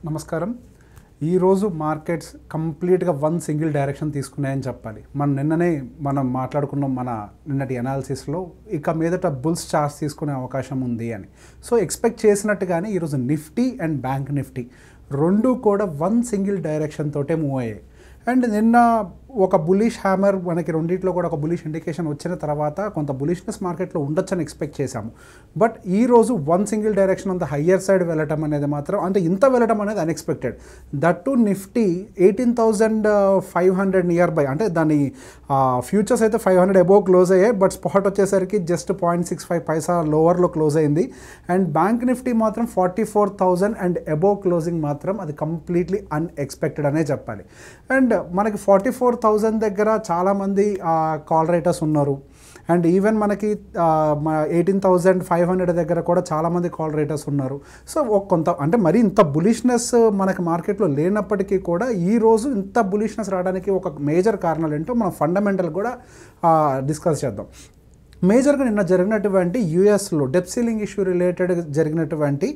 నమస్కారం ఈరోజు మార్కెట్స్ కంప్లీట్గా వన్ సింగిల్ డైరెక్షన్ తీసుకున్నాయని చెప్పాలి మనం నిన్ననే మనం మాట్లాడుకున్నాం మన నిన్నటి అనాలిసిస్లో ఇక మీదట బుల్స్ చార్జ్ తీసుకునే అవకాశం ఉంది అని సో ఎక్స్పెక్ట్ చేసినట్టుగానే ఈరోజు నిఫ్టీ అండ్ బ్యాంక్ నిఫ్టీ రెండు కూడా వన్ సింగిల్ డైరెక్షన్ తోటే మూవ్ అయ్యాయి అండ్ నిన్న ఒక బులిష్ హ్యామర్ మనకి రెండింటిలో కూడా ఒక బులిష్ ఇండికేషన్ వచ్చిన తర్వాత కొంత బులిష్నెస్ మార్కెట్లో ఉండొచ్చని ఎక్స్పెక్ట్ చేశాము బట్ ఈ రోజు వన్ సింగిల్ డైరెక్షన్ అంత హయ్యర్ సైడ్ వెళ్ళటం అనేది మాత్రం అంటే ఇంత వెళ్ళటం అనేది unexpected that to Nifty eighteen thousand five hundred near by అంటే దాని ఫ్యూచర్స్ అయితే ఫైవ్ హండ్రెడ్ అబోవ్ క్లోజ్ అయ్యాయి బట్ స్పాట్ వచ్చేసరికి just point six five paisa లోవర్లో క్లోజ్ అయింది అండ్ బ్యాంక్ నిఫ్టీ మాత్రం forty four thousand and above closing మాత్రం అది కంప్లీట్లీ అన్ఎక్స్పెక్టెడ్ అనే చెప్పాలి అండ్ మనకి ఫార్టీ ఫోర్ థౌజండ్ దగ్గర చాలామంది కాల్ రైటర్స్ ఉన్నారు అండ్ ఈవెన్ మనకి ఎయిటీన్ థౌజండ్ ఫైవ్ హండ్రెడ్ దగ్గర కూడా చాలామంది కాల్ రేటర్స్ ఉన్నారు సో ఒక కొంత అంటే మరి ఇంత బులిష్నెస్ మనకి మార్కెట్లో లేనప్పటికీ కూడా ఈ రోజు ఇంత బులిష్నెస్ రావడానికి ఒక మేజర్ కారణాలు ఏంటో మనం ఫండమెంటల్ కూడా డిస్కస్ చేద్దాం మేజర్గా నిన్న జరిగినటువంటి యూఎస్లో డెప్ సీలింగ్ ఇష్యూ రిలేటెడ్ జరిగినటువంటి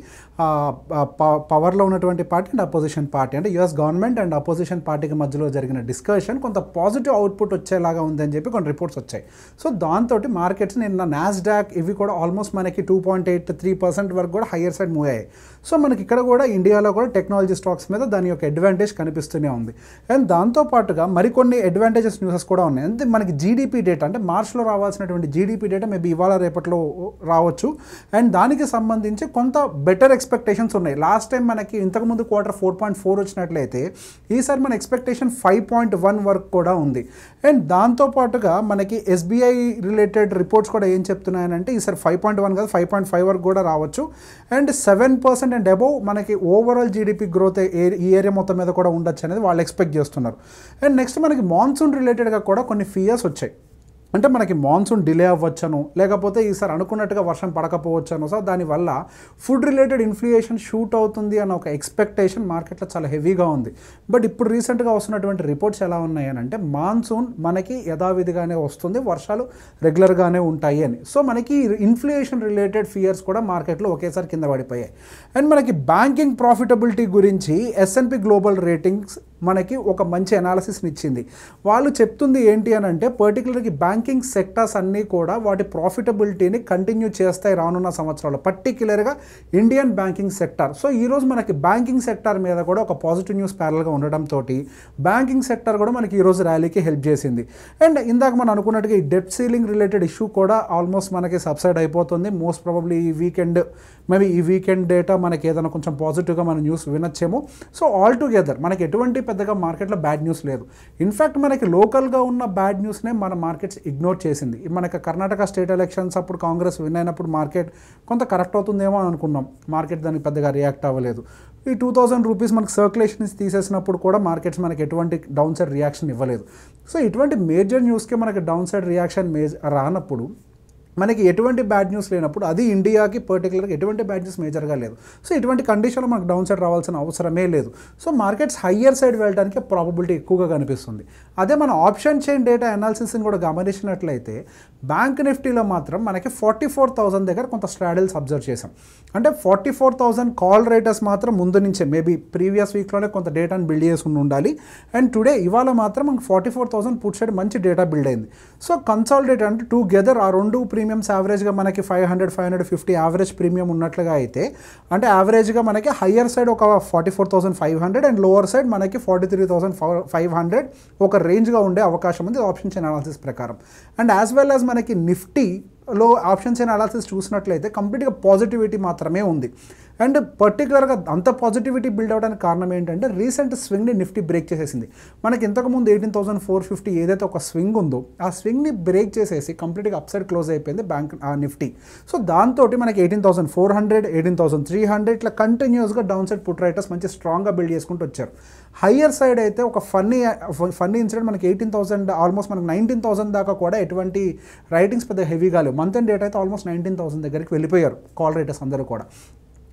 పవర్లో ఉన్నటువంటి పార్టీ అండ్ అపోజిషన్ పార్టీ అంటే యూఎస్ గవర్నమెంట్ అండ్ అపోజిషన్ పార్టీకి మధ్యలో జరిగిన డిస్కషన్ కొంత పాజిటివ్ అవుట్పుట్ వచ్చేలాగా ఉందని చెప్పి కొన్ని రిపోర్ట్స్ వచ్చాయి సో దాంతో మార్కెట్స్ నిన్న నాస్డాక్ ఇవి కూడా ఆల్మోస్ట్ మనకి two point eight three percent వరకు కూడా హయ్యర్ సైడ్ మూవ్ అయ్యాయి సో మనకి ఇక్కడ కూడా ఇండియాలో కూడా టెక్నాలజీ స్టాక్స్ మీద దాని యొక్క అడ్వాంటేజ్ కనిపిస్తూనే ఉంది అండ్ దాంతోపాటుగా మరికొన్ని అడ్వాంటేజెస్ న్యూసెస్ కూడా ఉన్నాయి అంటే మనకి జీడిపి డేటా అంటే మార్చ్లో రావాల్సినటువంటి జీడిపి డేటా మేబీ ఇవాళ రేపట్లో రావచ్చు అండ్ దానికి సంబంధించి కొంత బెటర్ ఎక్స్పెక్టేషన్స్ ఉన్నాయి లాస్ట్ టైం మనకి ఇంతకుముందు క్వార్టర్ ఫోర్ పాయింట్ ఫోర్ వచ్చినట్లయితే ఈసారి మన ఎక్స్పెక్టేషన్ ఫైవ్ పాయింట్ వన్ వరకు కూడా ఉంది అండ్ దాంతోపాటుగా మనకి ఎస్బీఐ రిలేటెడ్ రిపోర్ట్స్ కూడా ఏం చెప్తున్నాయనంటే ఈసారి ఫైవ్ పాయింట్ వన్ కాదు ఫైవ్ పాయింట్ ఫైవ్ వరకు కూడా రావచ్చు and seven percent and above మనకి ఓవరాల్ జీడిపి గ్రోత్ ఈ ఏరియా మొత్తం మీద కూడా ఉండొచ్చు అనేది వాళ్ళు ఎక్స్పెక్ట్ చేస్తున్నారు అండ్ నెక్స్ట్ మనకి మాన్సూన్ రిలేటెడ్గా కూడా కొన్ని ఫియర్స్ వచ్చాయి అంటే మనకి మాన్సూన్ డిలే అవ్వచ్చను లేకపోతే ఈసారి అనుకున్నట్టుగా వర్షం పడకపోవచ్చను సో దానివల్ల ఫుడ్ రిలేటెడ్ ఇన్ఫ్లుయేషన్ షూట్ అవుతుంది అన్న ఒక ఎక్స్పెక్టేషన్ మార్కెట్లో చాలా హెవీగా ఉంది బట్ ఇప్పుడు రీసెంట్గా వస్తున్నటువంటి రిపోర్ట్స్ ఎలా ఉన్నాయి అని అంటే మాన్సూన్ మనకి యథావిధిగానే వస్తుంది వర్షాలు రెగ్యులర్గానే ఉంటాయి అని సో మనకి ఇన్ఫ్లుయేషన్ రిలేటెడ్ ఫియర్స్ కూడా మార్కెట్లో ఒకేసారి కింద పడిపోయాయి అండ్ మనకి బ్యాంకింగ్ ప్రాఫిటబిలిటీ గురించి ఎస్ఎన్పి గ్లోబల్ రేటింగ్స్ మనకి ఒక మంచి అనాలిసిస్ని ఇచ్చింది వాళ్ళు చెప్తుంది ఏంటి అని అంటే పర్టికులర్గా బ్యాంకింగ్ సెక్టర్స్ అన్నీ కూడా వాటి ప్రాఫిటబిలిటీని కంటిన్యూ చేస్తాయి రానున్న సంవత్సరాలు పర్టికులర్గా ఇండియన్ బ్యాంకింగ్ సెక్టర్ సో ఈరోజు మనకి బ్యాంకింగ్ సెక్టర్ మీద కూడా ఒక పాజిటివ్ న్యూస్ ప్యారల్గా ఉండడంతో బ్యాంకింగ్ సెక్టర్ కూడా మనకి ఈరోజు ర్యాలీకి హెల్ప్ చేసింది అండ్ ఇందాక మనం అనుకున్నట్టుగా ఈ డెప్ సీలింగ్ రిలేటెడ్ ఇష్యూ కూడా ఆల్మోస్ట్ మనకి సబ్సైడ్ అయిపోతుంది మోస్ట్ ప్రాబబ్లీ ఈ వీకెండ్ మేబీ ఈ వీకెండ్ డేటా మనకి ఏదైనా కొంచెం పాజిటివ్గా మన న్యూస్ వినొచ్చేమో సో ఆల్ టుగెదర్ మనకి ఎటువంటి పెద్దగా మార్కెట్లో బ్యాడ్ న్యూస్ లేదు ఇన్ఫ్యాక్ట్ మనకి లోకల్గా ఉన్న బ్యాడ్ న్యూస్నే మన మార్కెట్స్ ఇగ్నోర్ చేసింది మనకి కర్ణాటక స్టేట్ ఎలక్షన్స్ అప్పుడు కాంగ్రెస్ విన్ అయినప్పుడు మార్కెట్ కొంత కరెక్ట్ అవుతుందేమో అని అనుకున్నాం మార్కెట్ దానికి పెద్దగా రియాక్ట్ అవ్వలేదు ఈ టూ థౌసండ్ రూపీస్ మనకి సర్క్యులేషన్ తీసేసినప్పుడు కూడా మార్కెట్స్ మనకి ఎటువంటి డౌన్ సైడ్ రియాక్షన్ ఇవ్వలేదు సో ఇటువంటి మేజర్ న్యూస్కి మనకి డౌన్ సైడ్ రియాక్షన్ మేజ్ రానప్పుడు మనకి ఎటువంటి బ్యాడ్ న్యూస్ లేనప్పుడు అది ఇండియాకి పర్టికులర్గా ఎటువంటి బ్యాడ్ న్యూస్ మేజర్గా లేదు సో ఇటువంటి కండిషన్లో మనకు డౌన్ సైడ్ రావాల్సిన అవసరమే లేదు సో మార్కెట్స్ హయ్యర్ సైడ్ వెళ్ళడానికి ప్రాబబిలిటీ ఎక్కువగా కనిపిస్తుంది అదే మన ఆప్షన్ చైన్ డేటా అనాలిసిస్ని కూడా గమనించినట్లయితే బ్యాంక్ నిఫ్టీలో మాత్రం మనకి ఫార్టీ ఫోర్ థౌసండ్ దగ్గర కొంత స్ట్రాడిల్స్ అబ్జర్వ్ చేసాం అంటే forty four thousand call writers మాత్రం ముందు నుంచే మేబీ ప్రీవియస్ వీక్లోనే కొంత డేటాను బిల్డ్ చేసి ఉండాలి అండ్ టుడే ఇవాళ మాత్రం మనకి forty four thousand put side మంచి డేటా బిల్డ్ అయింది సో కన్సాలిడేట్ అంటే టుగెదర్ ఆ రెండు ప్రీమియమ్స్ యావరేజ్గా మనకి five hundred five hundred fifty average premium ఉన్నట్లుగా అయితే అంటే యావరేజ్గా మనకి హయ్యర్ సైడ్ ఒక forty four thousand five hundred and lower side మనకి forty three thousand five hundred ఒక రేంజ్గా ఉండే అవకాశం ఉంది ఆప్షన్ చైన్ అనాలిసిస్ ప్రకారం అండ్ యాజ్ వెల్ యాజ్ మనకి నిఫ్టీ లో ఆప్షన్స్ అండ్ అనాలిసిస్ చూసినట్లయితే కంప్లీట్గా పాజిటివిటీ మాత్రమే ఉంది అండ్ పర్టికులర్గా అంత పాజిటివిటీ బిల్డ్ అవడానికి కారణం ఏంటంటే రీసెంట్ స్వింగ్ని నిఫ్టీ బ్రేక్ చేసేసింది మనకి ఇంతకుముందు ఎయిటీన్ థౌసండ్ ఫోర్ ఫిఫ్టీ ఏదైతే ఒక స్వింగ్ ఉందో ఆ స్వింగ్ని బ్రేక్ చేసేసి కంప్లీట్గా అప్సైడ్ క్లోజ్ అయిపోయింది బ్యాంక్ ఆ నిఫ్టీ సో దాంతో మనకి eighteen thousand four hundred eighteen thousand three hundred ఇట్లా కంటిన్యూస్గా డౌన్ సైడ్ పుట్ రైటర్స్ మంచి స్ట్రాంగ్గా బిల్డ్ చేసుకుంటూ వచ్చారు హయ్యర్ సైడ్ అయితే ఒక ఫన్నీ ఫన్నీ ఇన్సిడెంట్ మనకి ఎయిటీన్ థౌసండ్ ఆల్మోస్ట్ మనకి నైన్టీన్ థౌసండ్ దాకా కూడా ఎటువంటి రైటింగ్స్ పెద్ద హెవీగా లేవు మంత్ అండ్ డేట్ అయితే ఆల్మోస్ట్ నైన్టీన్ థౌసండ్ దగ్గరికి వెళ్ళిపోయారు కాల్ రైటర్స్ అందరూ కూడా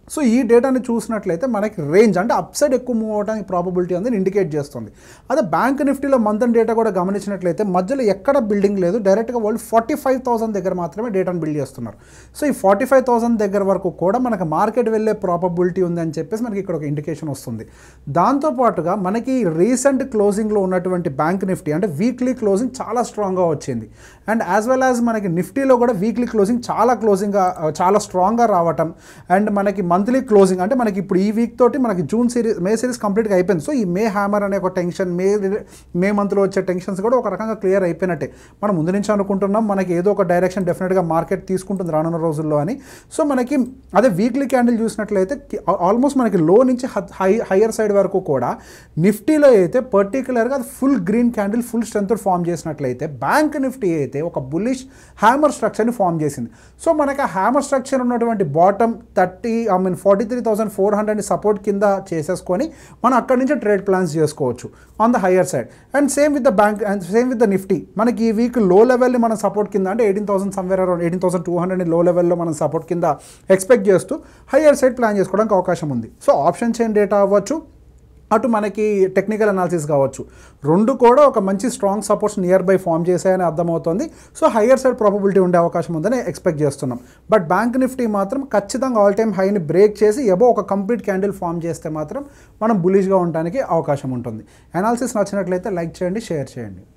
సో ఈ డేటాని చూసినట్లయితే మనకి రేంజ్ అంటే అప్ సైడ్ ఎక్కువ మూవ్ అవడానికి ప్రాబబిలిటీ ఉందని ఇండికేట్ చేస్తుంది అదే బ్యాంక్ నిఫ్టీలో మంత్ అండ్ డేటా కూడా గమనించినట్లయితే మధ్యలో ఎక్కడ బిల్డింగ్ లేదు డైరెక్ట్గా వాళ్ళు ఫార్టీ ఫైవ్ థౌసండ్ దగ్గర మాత్రమే డేటాను బిల్డ్ చేస్తున్నారు సో ఈ ఫార్టీ ఫైవ్ థౌసండ్ దగ్గర వరకు కూడా మనకు మార్కెట్ వెళ్ళే ప్రాబబిలిటీ ఉంది అని చెప్పేసి మనకి ఇక్కడ ఒక ఇండికేషన్ వస్తుంది దాంతోపాటుగా మనకి రీసెంట్ క్లోజింగ్లో ఉన్నటువంటి బ్యాంక్ నిఫ్టీ అంటే వీక్లీ క్లోజింగ్ చాలా స్ట్రాంగ్గా వచ్చింది అండ్ యాజ్ వెల్ యాజ్ మనకి నిఫ్టీలో కూడా వీక్లీ క్లోజింగ్ చాలా క్లోజింగ్గా చాలా స్ట్రాంగ్గా రావటం అండ్ మనకి మంత్లీ క్లోజింగ్ అంటే మనకి ఇప్పుడు ఈ వీక్ తోటి మనకి జూన్ సిరీస్ మే సిరీస్ కంప్లీట్గా అయిపోయింది సో ఈ మే హ్యామర్ అనే ఒక టెన్షన్ మే మే మంత్లో వచ్చే టెన్షన్స్ కూడా ఒక రకంగా క్లియర్ అయిపోయినట్టే మనం ముందు నుంచి అనుకుంటున్నాం మనకి ఏదో ఒక డైరెక్షన్ డెఫినెట్గా మార్కెట్ తీసుకుంటుంది రానున్న రోజుల్లో అని సో మనకి అదే వీక్లీ క్యాండిల్ చూసినట్లయితే ఆల్మోస్ట్ మనకి లో నుంచి హై హయ్యర్ సైడ్ వరకు కూడా నిఫ్టీలో అయితే పర్టికులర్గా అది full green candle full strength form చేసినట్లయితే బ్యాంక్ నిఫ్టీ అయితే ఒక బులిష్ హ్యామర్ స్ట్రక్చర్ని ఫామ్ చేసింది సో మనకి ఆ హ్యామర్ స్ట్రక్చర్ ఉన్నటువంటి bottom thirty I mean forty three thousand four హండ్రెడ్ని సపోర్ట్ కింద చేసేసుకొని మనం అక్కడి నుంచి ట్రేడ్ ప్లాన్స్ చేసుకోవచ్చు on the higher side and same with the bank and same with the Nifty మనకి ఈ వీక్ లో లెవెల్ని మనం సపోర్ట్ కింద అంటే eighteen thousand somewhere around eighteen thousand two హండ్రెడ్ని లో లెవెల్లో మనం సపోర్ట్ కింద ఎక్స్పెక్ట్ చేస్తూ హయ్యర్ సైడ్ ప్లాన్ చేసుకోవడానికి అవకాశం ఉంది సో ఆప్షన్ చైన్ డేటా అవ్వచ్చు అటు మనకి టెక్నికల్ అనాలిసిస్ కావచ్చు రెండు కూడా ఒక మంచి strong supports near by form చేశాయని అర్థమవుతుంది సో హయ్యర్ సైడ్ ప్రాబబిలిటీ ఉండే అవకాశం ఉందని ఎక్స్పెక్ట్ చేస్తున్నాం బట్ బ్యాంక్ నిఫ్టీ మాత్రం ఖచ్చితంగా ఆల్ టైమ్ హైని బ్రేక్ చేసి ఎబో ఒక కంప్లీట్ క్యాండిల్ ఫామ్ చేస్తే మాత్రం మనం బులిష్గా ఉండడానికి అవకాశం ఉంటుంది అనాలిసిస్ నచ్చినట్లయితే లైక్ చేయండి షేర్ చేయండి